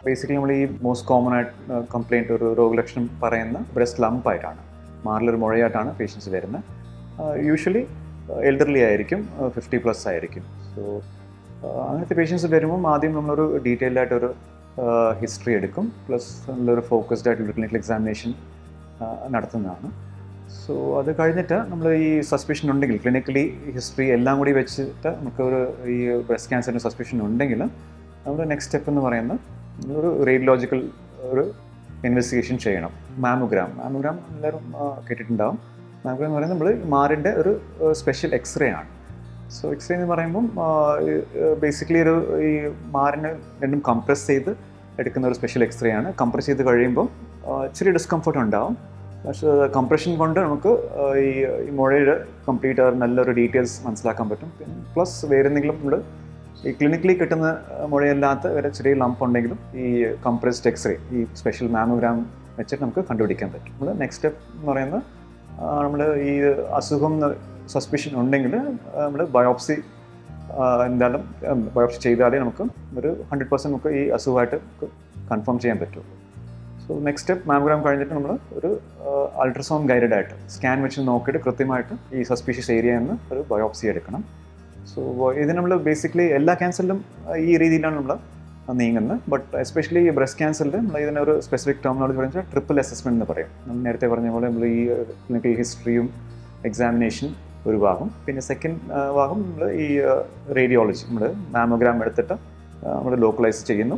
basically നമ്മൾ ഈ most common ആയിട്ട് കംപ്ലയിൻറ്റ് ഒരു രോഗലക്ഷണം പറയുന്ന ബ്രസ്റ്റ് ലംപ് ആയിട്ടാണ് മാറിലൊരു മുഴയായിട്ടാണ് പേഷ്യൻസ് വരുന്നത് യൂഷ്വലി എൽഡർലി ആയിരിക്കും ഫിഫ്റ്റി പ്ലസ് ആയിരിക്കും സോ അങ്ങനത്തെ പേഷ്യൻസ് വരുമ്പം ആദ്യം നമ്മളൊരു ഡീറ്റെയിൽഡ് ആയിട്ടൊരു ഹിസ്റ്ററി എടുക്കും പ്ലസ് നല്ലൊരു ഫോക്കസ്ഡ് ആയിട്ടുള്ള ക്ലിനിക്കൽ എക്സാമിനേഷൻ നടത്തുന്നതാണ് സോ അത് കഴിഞ്ഞിട്ട് നമ്മൾ ഈ സസ്പിഷൻ ഉണ്ടെങ്കിൽ ക്ലിനിക്കലി ഹിസ്റ്ററി എല്ലാം കൂടി വെച്ചിട്ട് നമുക്കൊരു ഈ ബ്രസ്റ്റ് ക്യാൻസറിൻ്റെ സസ്പിഷൻ ഉണ്ടെങ്കിൽ നമ്മൾ നെക്സ്റ്റ് സ്റ്റെപ്പ് എന്ന് പറയുന്നത് ഒരു റേഡിയോളജിക്കൽ ഒരു ഇൻവെസ്റ്റിഗേഷൻ ചെയ്യണം മാമോഗ്രാം മാമോഗ്രാം എല്ലാവരും കേട്ടിട്ടുണ്ടാവും മാമോഗ്രാം എന്ന് പറയുന്നത് നമ്മൾ മാറിൻ്റെ ഒരു സ്പെഷ്യൽ എക്സ്റേ ആണ് സോ എക്സ്റേ എന്ന് പറയുമ്പം ബേസിക്കലി ഒരു ഈ മാറിനെ രണ്ടും കംപ്രസ് ചെയ്ത് എടുക്കുന്ന ഒരു സ്പെഷ്യൽ എക്സ്റേ ആണ് കംപ്രസ് ചെയ്ത് കഴിയുമ്പോൾ ഇച്ചിരി ഡിസ്കംഫർട്ട് ഉണ്ടാവും പക്ഷേ കംപ്രഷൻ കൊണ്ട് നമുക്ക് ഈ ഈ മുഴയുടെ കംപ്ലീറ്റ് നല്ലൊരു ഡീറ്റെയിൽസ് മനസ്സിലാക്കാൻ പറ്റും പിന്നെ പ്ലസ് വേറെ എന്തെങ്കിലും നമ്മൾ ഈ ക്ലിനിക്കലി കിട്ടുന്ന മുഴയല്ലാത്ത വേറെ ചെറിയ ലംപ് ഉണ്ടെങ്കിലും ഈ കംപ്രസ്ഡ് എക്സ്റേ ഈ സ്പെഷ്യൽ മാമോഗ്രാം വെച്ചിട്ട് നമുക്ക് കണ്ടുപിടിക്കാൻ പറ്റും നമ്മൾ നെക്സ്റ്റ് സ്റ്റെപ്പ് എന്ന് പറയുന്നത് നമ്മൾ ഈ അസുഖം സസ്പിഷൻ ഉണ്ടെങ്കിൽ നമ്മൾ ബയോപ്സി എന്തായാലും ബയോപ്സി ചെയ്താലേ നമുക്ക് ഒരു ഹൺഡ്രഡ് പെർസെൻറ്റ് നമുക്ക് ഈ അസുഖമായിട്ട് കൺഫേം ചെയ്യാൻ പറ്റുള്ളൂ സോ നെക്സ്റ്റ് സ്റ്റെപ്പ് മാമോഗ്രാം കഴിഞ്ഞിട്ട് നമ്മൾ ഒരു അൾട്രാസൗണ്ട് ഗൈഡഡ് ആയിട്ട് സ്കാൻ വെച്ച് നോക്കിയിട്ട് കൃത്യമായിട്ട് ഈ സസ്പീഷ്യസ് ഏരിയ എന്ന് ഒരു ബയോപ്സി എടുക്കണം സോ ഇത് നമ്മൾ ബേസിക്കലി എല്ലാ ക്യാൻസറിലും ഈ രീതിയിലാണ് നമ്മൾ നീങ്ങുന്നത് ബട്ട് എസ്പെഷ്യലി ഈ ബ്രസ്റ്റ് ക്യാൻസറിൽ നമ്മൾ ഇതിനൊരു സ്പെസിഫിക് ടെർമിനോളജി പറയുന്നത് ട്രിപ്പിൾ അസസ്മെൻറ്റ് എന്ന് പറയും നമ്മൾ നേരത്തെ പറഞ്ഞ പോലെ നമ്മൾ ഈ ക്ലിനിക്കൽ ഹിസ്റ്ററിയും എക്സാമിനേഷൻ ഒരു ഭാഗം പിന്നെ സെക്കൻഡ് ഭാഗം നമ്മൾ ഈ റേഡിയോളജി നമ്മൾ മാമോഗ്രാം എടുത്തിട്ട് നമ്മൾ ലോക്കലൈസ് ചെയ്യുന്നു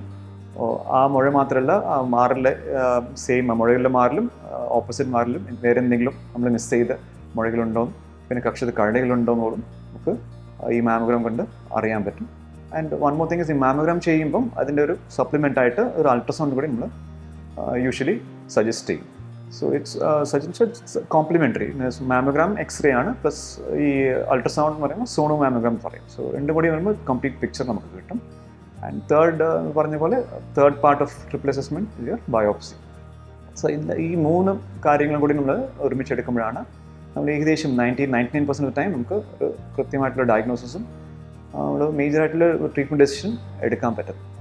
ആ മുഴ മാത്രമല്ല ആ മാറിലെ സെയിം മുഴകളുടെ മാറിലും ഓപ്പോസിറ്റ് മാറിലും വേറെ എന്തെങ്കിലും നമ്മൾ മിസ് ചെയ്ത മുഴകളുണ്ടോ പിന്നെ കക്ഷത്ത് കഴകളുണ്ടോ എന്നുള്ളതും നമുക്ക് ഈ മാമോഗ്രാം കൊണ്ട് അറിയാൻ പറ്റും and one more thing is ഈ മാമോഗ്രാം ചെയ്യുമ്പം അതിൻ്റെ ഒരു സപ്ലിമെൻ്റ് ആയിട്ട് ഒരു അൾട്രാസൗണ്ട് കൂടി നമ്മൾ യൂഷ്വലി സജസ്റ്റ് ചെയ്യും so it's suggest complementary mammogram x-ray ആണ് പ്ലസ് ഈ അൾട്രാസൗണ്ട് എന്ന് പറയുമ്പോൾ സോണോ മാമോഗ്രാം എന്ന് പറയും സോ രണ്ടും കൂടി വരുമ്പോൾ കംപ്ലീറ്റ് പിക്ചർ നമുക്ക് കിട്ടും ആൻഡ് തേർഡ് പറഞ്ഞ പോലെ third part of triple assessment is your biopsy so ഇന്ന് ഈ മൂന്ന് കാര്യങ്ങളും കൂടി നമ്മൾ ഒരുമിച്ചെടുക്കുമ്പോഴാണ് നമ്മൾ ഏകദേശം ninety ninety nine percent time നമുക്ക് ഒരു കൃത്യമായിട്ടുള്ള ഡയഗ്നോസിസും നമ്മൾ മേജറായിട്ടുള്ള ട്രീറ്റ്മെൻറ്റ് ഡെസിഷൻ എടുക്കാൻ പറ്റും